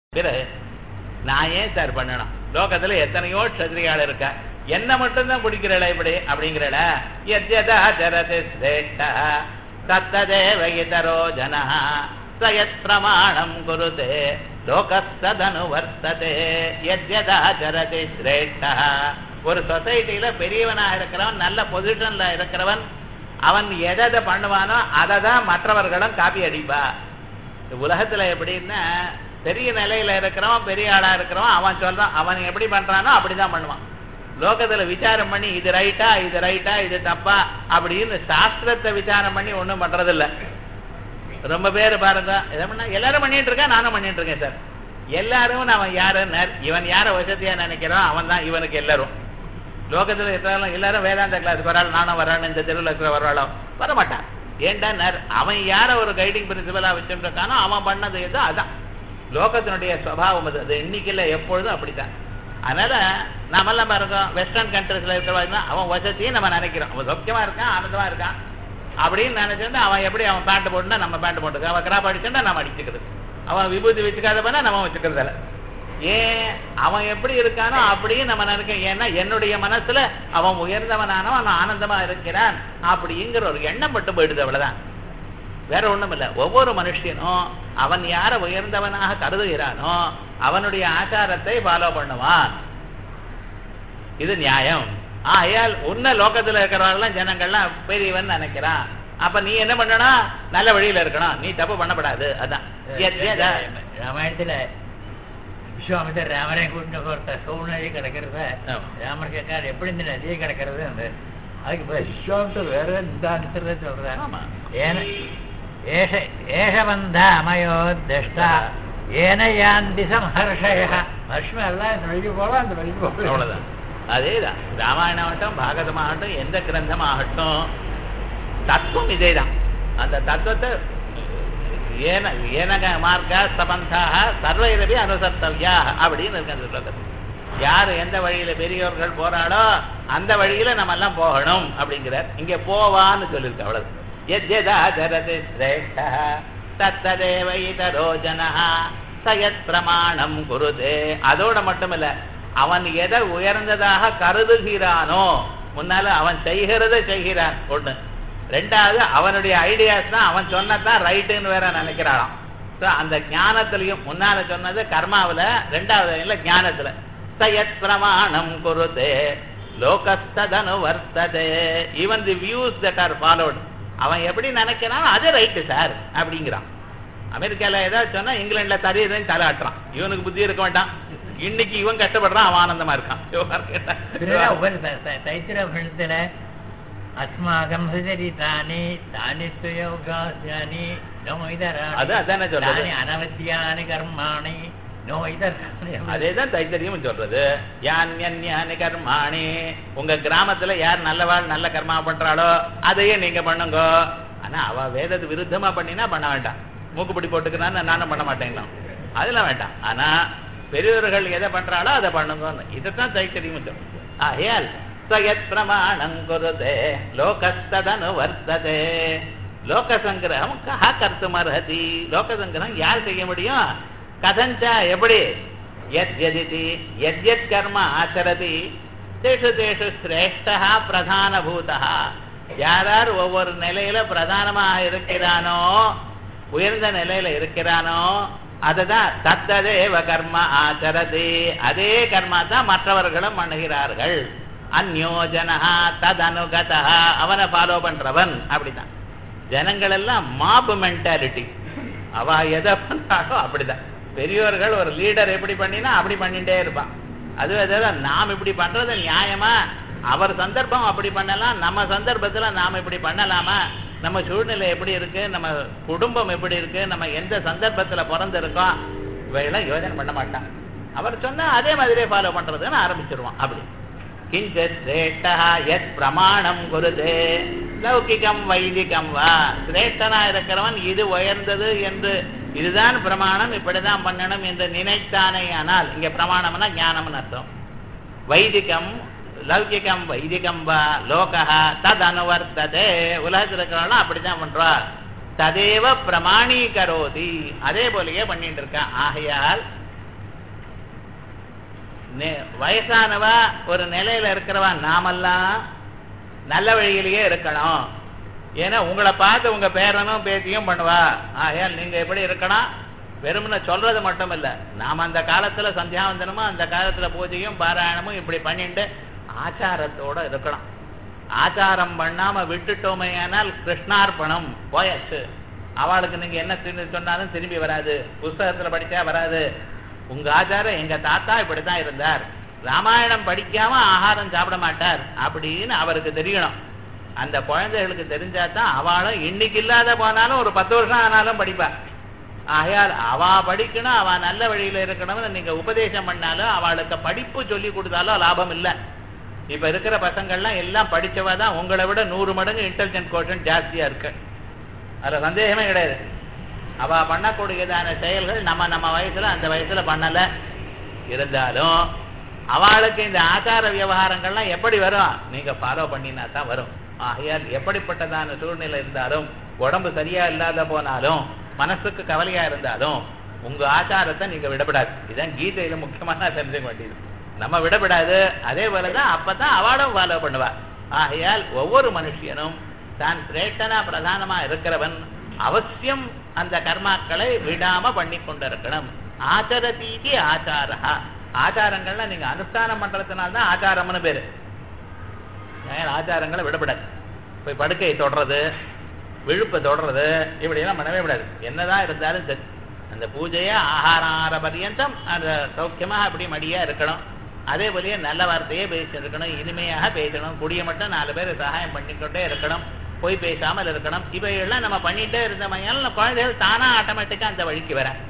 பிறகு நான் ஏன் சார் பண்ணணும் லோகத்துல எத்தனையோ க்ஷத்ரியாள் இருக்க என்ன மட்டும்தான் குடிக்கிறல இப்படி அப்படிங்கிறல எத்யதா ஜரதி சிரேஷ்ட தத்ததேவ இதரோ ஜன சயத் பிரமாணம் குருதே லோகஸ்ததனு வர்த்ததே எத்யதா ஜரதி சிரேஷ்ட ஒரு சொசைட்டில பெரியவனாக இருக்கிறவன் நல்ல பொசிஷன்ல இருக்கிறவன் அவன் எதை எதை பண்ணுவானோ அதை தான் மற்றவர்களும் காப்பி அடிப்பா உலகத்துல எப்படின்னா பெரிய நிலையில இருக்கிறவன் பெரிய ஆளா இருக்கிறவன் அவன் சொல்றான் அவன் எப்படி பண்றானோ அப்படிதான் பண்ணுவான் லோகத்துல விசாரம் பண்ணி இது ரைட்டா இது ரைட்டா இது தப்பா அப்படின்னு சாஸ்திரத்தை விசாரம் பண்ணி ஒண்ணும் பண்றது இல்ல ரொம்ப பேர் பாருங்க எதை பண்ணா எல்லாரும் பண்ணிட்டு இருக்கேன் நானும் பண்ணிட்டு இருக்கேன் சார் எல்லாரும் அவன் யாரு இவன் யார வசதியா நினைக்கிறான் அவன் தான் இவனுக்கு எல்லாரும் லோகத்துல இருக்கிறாலும் எல்லாரும் வேதாந்த கிளாஸுக்கு வராள் நானும் வரான்னு இந்த தெருவில் இருக்கிற வராளோ வரமாட்டான் ஏண்டா அவன் யார ஒரு கைடிங் பிரின்சிபலா வச்சுருக்கானோ அவன் பண்ணது எதோ அதான் லோகத்தினுடைய சுவாவம் அது அது எண்ணிக்கையில் எப்பொழுதும் அப்படித்தான் அதனால நாமெல்லாம் பாருங்க வெஸ்டர்ன் கண்ட்ரிஸ்ல இருக்கிறவங்க அவன் வசதியை நம்ம நினைக்கிறோம் அவன் சௌக்கியமா இருக்கான் ஆனந்தமா இருக்கான் அப்படின்னு நினைச்சிருந்தா அவன் எப்படி அவன் பேண்ட் போட்டுனா நம்ம பேண்ட் போட்டுக்க அவன் கிராப் அடிச்சுட்டா நம்ம அடிச்சுக்கிறது அவன் விபூதி வச்சுக்காத பண்ணா நம்ம வச்சுக்கிறதில்ல ஏன் அவன் எப்படி இருக்கானோ அப்படியே நம்ம நினைக்க ஏன்னா என்னுடைய மனசுல அவன் உயர்ந்தவனானோ அவன் ஆனந்தமா இருக்கிறான் அப்படிங்கிற ஒரு எண்ணம் மட்டும் போயிடுது அவ்வளவுதான் வேற ஒண்ணும் இல்ல ஒவ்வொரு மனுஷனும் அவன் யார உயர்ந்தவனாக கருதுகிறானோ அவனுடைய ஆச்சாரத்தை ஃபாலோ பண்ணுவான் இது நியாயம் ஆகையால் உன்ன லோகத்துல இருக்கிறவங்களாம் ஜனங்கள்லாம் பெரியவன் நினைக்கிறான் அப்ப நீ என்ன பண்ணணும் நல்ல வழியில இருக்கணும் நீ தப்பு பண்ணப்படாது அதான் ராமாயணத்துல விஸ்வாமித்தர் ராமரை கூட்டின ஒருத்த சூழ்நிலை கிடக்கிறத ராமர் கேட்காரு எப்படி இந்த நதியை கிடக்கிறது அந்த அதுக்கு இப்ப விஸ்வாமித்தர் வேற இந்த அனுசரத்தை சொல்றேன் ஆமா ஏன ஏஷ ஏஷபந்த அமயோ திஷ்டா ஏன யாந்தி சமஹர்ஷய ஹர்ஷ்ம எல்லாம் வழிக்கு போகலாம் அந்த வழிக்கு போகலாம் அவ்வளவுதான் அதேதான் ராமாயணம் ஆகட்டும் பாகவதம் ஆகட்டும் எந்த கிரந்தம் ஆகட்டும் தத்துவம் இதேதான் அந்த தத்துவத்தை ஏன ஏனக மார்க்க சபந்தாக சர்வைரவி அனுசர்த்தவியா அப்படின்னு இருக்கு அந்த ஸ்லோகத்தில் யார் எந்த வழியில பெரியவர்கள் போறாளோ அந்த வழியில நம்ம எல்லாம் போகணும் அப்படிங்கிறார் இங்க போவான்னு சொல்லியிருக்கு அவ்வளவு எத்யதா ஜரதி சிரேஷ்ட தத்ததேவ இதரோ ஜனஹ சயத் பிரமாணம் குருதே அதோட மட்டும் இல்ல அவன் எதை உயர்ந்ததாக கருதுகிறானோ முன்னால அவன் செய்கிறத செய்கிறான் ஒண்ணு ரெண்டாவது அவனுடைய ஐடியாஸ் தான் அவன் சொன்னதான் ரைட்டுன்னு வேற நினைக்கிறாளாம் அந்த ஞானத்திலையும் முன்னால சொன்னது கர்மாவில ரெண்டாவது இல்ல ஞானத்துல சயத் பிரமாணம் குருதே லோகஸ்ததனு வர்த்ததே even the views that are followed அவன் எப்படி நினைக்கிறான் அது ரைட்டு சார் அப்படிங்கிறான் அமெரிக்கால ஏதாவது சொன்னா இங்கிலாந்துல தரையதான் தலையாட்டுறான் இவனுக்கு புத்தி இருக்க வேண்டாம் இன்னைக்கு இவன் கஷ்டப்படுறான் அவன் ஆனந்தமா இருக்கான் தைத்திர பணத்துல அஸ்மாகம் சுதரிதானி தானி சுயோகாசியானி நோ அது அதானே சொல்றது இதராணி அனவத்தியானி கர்மாணி நோ இதராணி அதேதான் தைத்தரியம் சொல்றது யான்யன்யானி கர்மாணி உங்க கிராமத்துல யார் நல்லவாள் நல்ல கர்மா பண்றாளோ அதையே நீங்க பண்ணுங்க ஆனா அவ வேதத்து விருத்தமா பண்ணினா பண்ண வேண்டாம் மூக்குப்பிடி போட்டுக்கிறான்னு நானும் பண்ண மாட்டேங்கலாம் அதெல்லாம் வேண்டாம் ஆனா பெரியவர்கள் எதை பண்றாளோ அதை பண்ணுங்கன்னு இதைத்தான் தைத்தரியம் சொல்லும் ஆகையால் சயத் பிரமாணம் குருதே லோகஸ்ததனு வர்த்ததே லோக சங்கிரகம் கஹா கர்த்தும் அர்ஹதி லோக சங்கிரகம் யார் செய்ய முடியும் கதஞ்சா எப்படி எத் எதிதி எத் எத் கர்ம ஆச்சரதி தேஷு தேஷு சிரேஷ்டா பிரதானபூதா யார் ஒவ்வொரு நிலையில பிரதானமாக இருக்கிறானோ உயர்ந்த நிலையில இருக்கிறானோ அதுதான் தத்ததேவ கர்ம ஆச்சரதி அதே கர்மா தான் மற்றவர்களும் பண்ணுகிறார்கள் அந்யோஜனா ததனுகதா அவனை ஃபாலோ பண்றவன் அப்படிதான் ஜனங்கள் எல்லாம் மாப் மென்டாலிட்டி அவ எதை பண்றாளோ அப்படிதான் பெரியவர்கள் ஒரு லீடர் எப்படி பண்ணினா அப்படி பண்ணிட்டே இருப்பான் அது எதாவது நாம் இப்படி பண்றது நியாயமா அவர் சந்தர்ப்பம் அப்படி பண்ணலாம் நம்ம சந்தர்ப்பத்துல நாம் இப்படி பண்ணலாமா நம்ம சூழ்நிலை எப்படி இருக்கு நம்ம குடும்பம் எப்படி இருக்கு நம்ம எந்த சந்தர்ப்பத்துல பிறந்திருக்கோம் இவையெல்லாம் யோஜனை பண்ண மாட்டான் அவர் சொன்னா அதே மாதிரியே ஃபாலோ பண்றதுன்னு ஆரம்பிச்சிருவான் அப்படி கிஞ்சித் சிரேஷ்டா எத் பிரமாணம் குருதே லௌகிகம் வைதிகம் வா சிரேஷ்டனா இருக்கிறவன் இது உயர்ந்தது என்று இதுதான் பிரமாணம் இப்படிதான் பண்ணணும் என்று நினைத்தானே ஆனால் இங்க பிரமாணம்னா ஞானம்னு அர்த்தம் வைதிகம் லௌகிகம் வைதிகம் வா லோகா தத் அனுவர்த்ததே உலகத்தில் இருக்கிறவங்களும் அப்படிதான் பண்றா ததேவ பிரமாணீகரோதி அதே போலயே பண்ணிட்டு இருக்கான் ஆகையால் நெ- வயசானவா ஒரு நிலையில இருக்கிறவா நாமெல்லாம் நல்ல வழியிலேயே இருக்கணும் ஏன்னா உங்களை பார்த்து உங்க பேரனும் பேத்தியும் பண்ணுவா ஆகையால் நீங்க எப்படி இருக்கணும் வெறுமனே சொல்றது மட்டும் இல்ல நாம அந்த காலத்துல சந்தியாவந்தனமும் அந்த காலத்துல பூஜையும் பாராயணமும் இப்படி பண்ணிட்டு ஆச்சாரத்தோட இருக்கணும் ஆச்சாரம் பண்ணாம விட்டுட்டோமே ஆனால் கிருஷ்ணார்ப்பணம் போயாச்சு அவளுக்கு நீங்க என்ன திரும்பி சொன்னாலும் திரும்பி வராது புஸ்தகத்துல படிச்சா வராது உங்க ஆச்சாரம் எங்க தாத்தா இப்படித்தான் இருந்தார் ராமாயணம் படிக்காம ஆகாரம் சாப்பிட மாட்டார் அப்படின்னு அவருக்கு தெரியணும் அந்த குழந்தைகளுக்கு தெரிஞ்சாதான் அவளும் இன்னைக்கு இல்லாத போனாலும் ஒரு பத்து வருஷம் ஆனாலும் படிப்பா ஆகையால் அவ படிக்கணும் அவ நல்ல வழியில இருக்கணும்னு நீங்க உபதேசம் பண்ணாலும் அவளுக்கு படிப்பு சொல்லி கொடுத்தாலும் லாபம் இல்லை இப்ப இருக்கிற பசங்கள்லாம் எல்லாம் படிச்சவா தான் உங்களை விட நூறு மடங்கு இன்டெலிஜென்ட் கோஷன் ஜாஸ்தியா இருக்கு அதுல சந்தேகமே கிடையாது அவ பண்ணக்கூடியதான செயல்கள் நம்ம நம்ம வயசுல அந்த வயசுல பண்ணல இருந்தாலும் அவளுக்கு இந்த ஆச்சார விவகாரங்கள்லாம் எப்படி வரும் நீங்க ஃபாலோ பண்ணினா தான் வரும் ஆகையால் எப்படிப்பட்டதான சூழ்நிலை இருந்தாலும் உடம்பு சரியா இல்லாத போனாலும் மனசுக்கு கவலையா இருந்தாலும் உங்க ஆச்சாரத்தை நீங்க விடப்படாது இதுதான் கீதையில முக்கியமான தெரிஞ்சுக்க வேண்டியது நம்ம விடப்படாது அதே போலதான் அப்பதான் அவளும் ஃபாலோ பண்ணுவா ஆகையால் ஒவ்வொரு மனுஷியனும் தான் சிரேஷ்டனா பிரதானமா இருக்கிறவன் அவசியம் அந்த கர்மாக்களை விடாம பண்ணி கொண்டிருக்கணும் ஆச்சரதீதி ஆச்சாரா ஆச்சாரங்கள்ல நீங்க அனுஷ்டானம் பண்றதுனால தான் ஆச்சாரம்னு பேரு ஏன் ஆச்சாரங்களை விடப்படாது போய் படுக்கையை தொடறது விழுப்பை தொடறது இப்படி எல்லாம் பண்ணவே விடாது என்னதான் இருந்தாலும் சரி அந்த பூஜையை ஆகார பரியந்தம் அந்த சௌக்கியமா அப்படி மடியா இருக்கணும் அதே போலயே நல்ல வார்த்தையே பேசி இருக்கணும் இனிமையாக பேசணும் குடிய மட்டும் நாலு பேர் சகாயம் பண்ணிக்கொண்டே இருக்கணும் போய் பேசாமல் இருக்கணும் இவையெல்லாம் நம்ம பண்ணிட்டே இருந்தமையால் குழந்தைகள் தானா ஆட்டோமேட்டிக்கா அந்த வழிக்கு வர